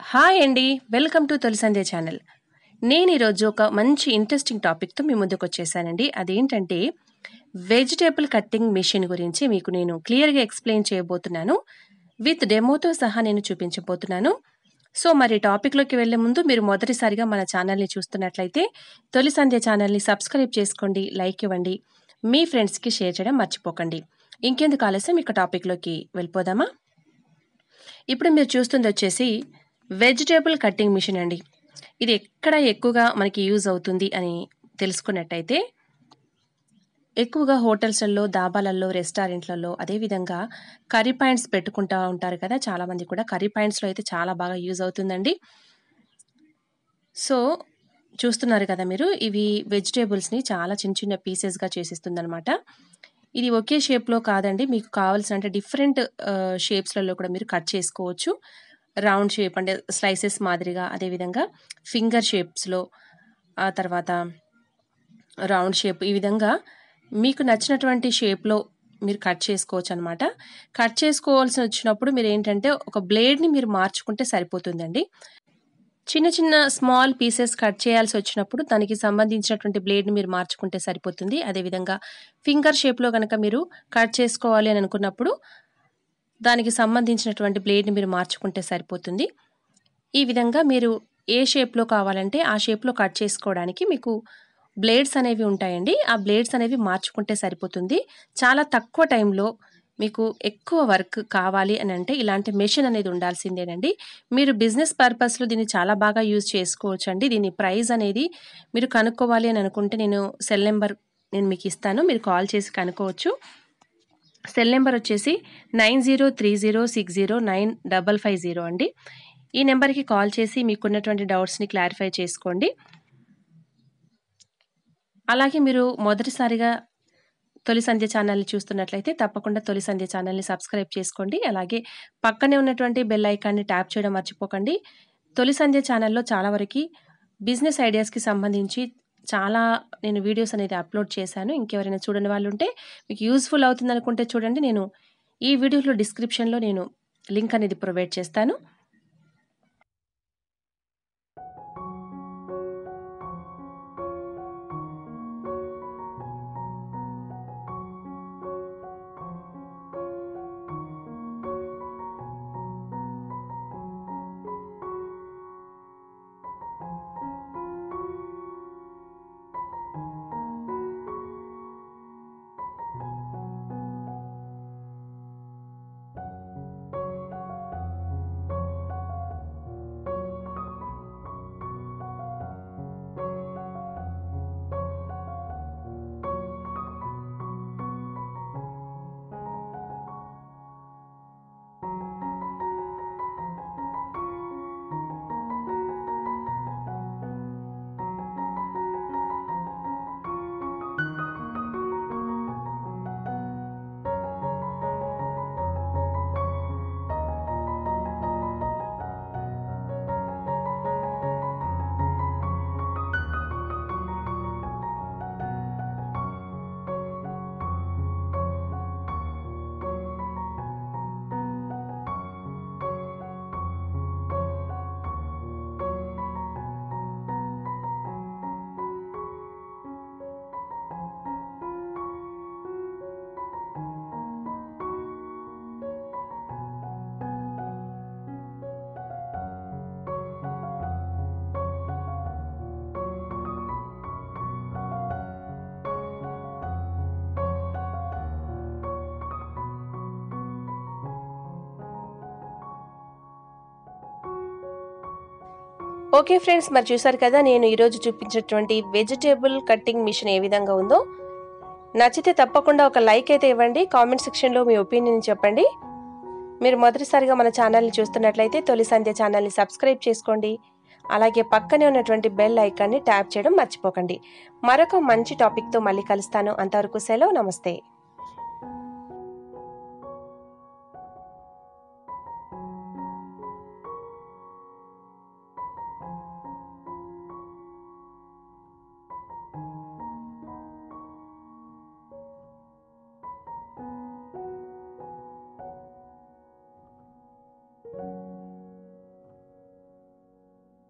hi అండి welcome to తొలి సంధ్య channel నేను ఈరోజు ఒక మంచి ఇంట్రెస్టింగ్ టాపిక్తో మీ ముందుకు వచ్చేసానండి అదేంటంటే వెజిటేబుల్ కట్టింగ్ మిషన్ గురించి మీకు నేను క్లియర్గా ఎక్స్ప్లెయిన్ చేయబోతున్నాను విత్ డెమోతో సహా నేను చూపించబోతున్నాను సో మరి టాపిక్లోకి వెళ్లే ముందు మీరు మొదటిసారిగా మన ఛానల్ని చూస్తున్నట్లయితే తొలి సంధ్య ఛానల్ని సబ్స్క్రైబ్ చేసుకోండి లైక్ ఇవ్వండి మీ ఫ్రెండ్స్కి షేర్ చేయడం మర్చిపోకండి ఇంకెందుకు ఆలస్యం ఇక టాపిక్లోకి వెళ్ళిపోదామా ఇప్పుడు మీరు చూస్తుంది వచ్చేసి వెజిటేబుల్ కట్టింగ్ మిషన్ అండి ఇది ఎక్కడ ఎక్కువగా మనకి యూజ్ అవుతుంది అని తెలుసుకున్నట్టయితే ఎక్కువగా హోటల్స్లలో దాబాలలో రెస్టారెంట్లలో అదేవిధంగా కర్రీ పాయింట్స్ పెట్టుకుంటూ ఉంటారు కదా చాలామంది కూడా కర్రీ పాయింట్స్లో అయితే చాలా బాగా యూజ్ అవుతుందండి సో చూస్తున్నారు కదా మీరు ఇవి వెజిటేబుల్స్ని చాలా చిన్న చిన్న పీసెస్గా చేసిస్తుందన్నమాట ఇది ఒకే షేప్లో కాదండి మీకు కావాల్సిన అంటే డిఫరెంట్ షేప్స్లలో కూడా మీరు కట్ చేసుకోవచ్చు రౌండ్ షేప్ అంటే స్లైసెస్ మాదిరిగా అదేవిధంగా ఫింగర్ షేప్స్లో ఆ తర్వాత రౌండ్ షేప్ ఈ విధంగా మీకు నచ్చినటువంటి షేప్లో మీరు కట్ చేసుకోవచ్చు అనమాట కట్ చేసుకోవాల్సి వచ్చినప్పుడు మీరు ఏంటంటే ఒక బ్లేడ్ని మీరు మార్చుకుంటే సరిపోతుందండి చిన్న చిన్న స్మాల్ పీసెస్ కట్ చేయాల్సి వచ్చినప్పుడు దానికి సంబంధించినటువంటి బ్లేడ్ని మీరు మార్చుకుంటే సరిపోతుంది అదేవిధంగా ఫింగర్ షేప్లో కనుక మీరు కట్ చేసుకోవాలి అని అనుకున్నప్పుడు దానికి సంబంధించినటువంటి బ్లేడ్ని మీరు మార్చుకుంటే సరిపోతుంది ఈ విధంగా మీరు ఏ షేప్లో కావాలంటే ఆ షేప్లో కట్ చేసుకోవడానికి మీకు బ్లేడ్స్ అనేవి ఉంటాయండి ఆ బ్లేడ్స్ అనేవి మార్చుకుంటే సరిపోతుంది చాలా తక్కువ టైంలో మీకు ఎక్కువ వర్క్ కావాలి అని అంటే ఇలాంటి మెషిన్ అనేది ఉండాల్సిందేనండి మీరు బిజినెస్ పర్పస్లో దీన్ని చాలా బాగా యూజ్ చేసుకోవచ్చు అండి దీని ప్రైస్ అనేది మీరు కనుక్కోవాలి అని అనుకుంటే నేను సెల్ నెంబర్ నేను మీకు ఇస్తాను మీరు కాల్ చేసి కనుక్కోవచ్చు సెల్ నెంబర్ వచ్చేసి nine zero three zero six zero nine double five zero అండి ఈ నెంబర్కి కాల్ చేసి మీకున్నటువంటి డౌట్స్ని క్లారిఫై చేసుకోండి అలాగే మీరు మొదటిసారిగా తొలి సంధ్య ఛానల్ని చూస్తున్నట్లయితే తప్పకుండా తొలి సంధ్య ఛానల్ని సబ్స్క్రైబ్ చేసుకోండి అలాగే పక్కనే ఉన్నటువంటి బెల్ ఐకాన్ని ట్యాప్ చేయడం మర్చిపోకండి తొలి సంధ్య ఛానల్లో చాలా వరకు బిజినెస్ ఐడియాస్కి సంబంధించి చాలా నేను వీడియోస్ అనేది అప్లోడ్ చేశాను ఇంకెవరైనా చూడని వాళ్ళు ఉంటే మీకు యూస్ఫుల్ అవుతుంది అనుకుంటే చూడండి నేను ఈ వీడియోలో డిస్క్రిప్షన్లో నేను లింక్ అనేది ప్రొవైడ్ చేస్తాను ఓకే ఫ్రెండ్స్ మరి చూసారు కదా నేను ఈరోజు చూపించినటువంటి వెజిటేబుల్ కట్టింగ్ మిషన్ ఏ విధంగా ఉందో నచ్చితే తప్పకుండా ఒక లైక్ అయితే ఇవ్వండి కామెంట్ సెక్షన్లో మీ ఒపీనియన్ చెప్పండి మీరు మొదటిసారిగా మన ఛానల్ని చూస్తున్నట్లయితే తొలి సంధ్య ఛానల్ని సబ్స్క్రైబ్ చేసుకోండి అలాగే పక్కనే ఉన్నటువంటి బెల్ ఐకాన్ని ట్యాప్ చేయడం మర్చిపోకండి మరొక మంచి టాపిక్తో మళ్ళీ కలుస్తాను అంతవరకు సెలవు నమస్తే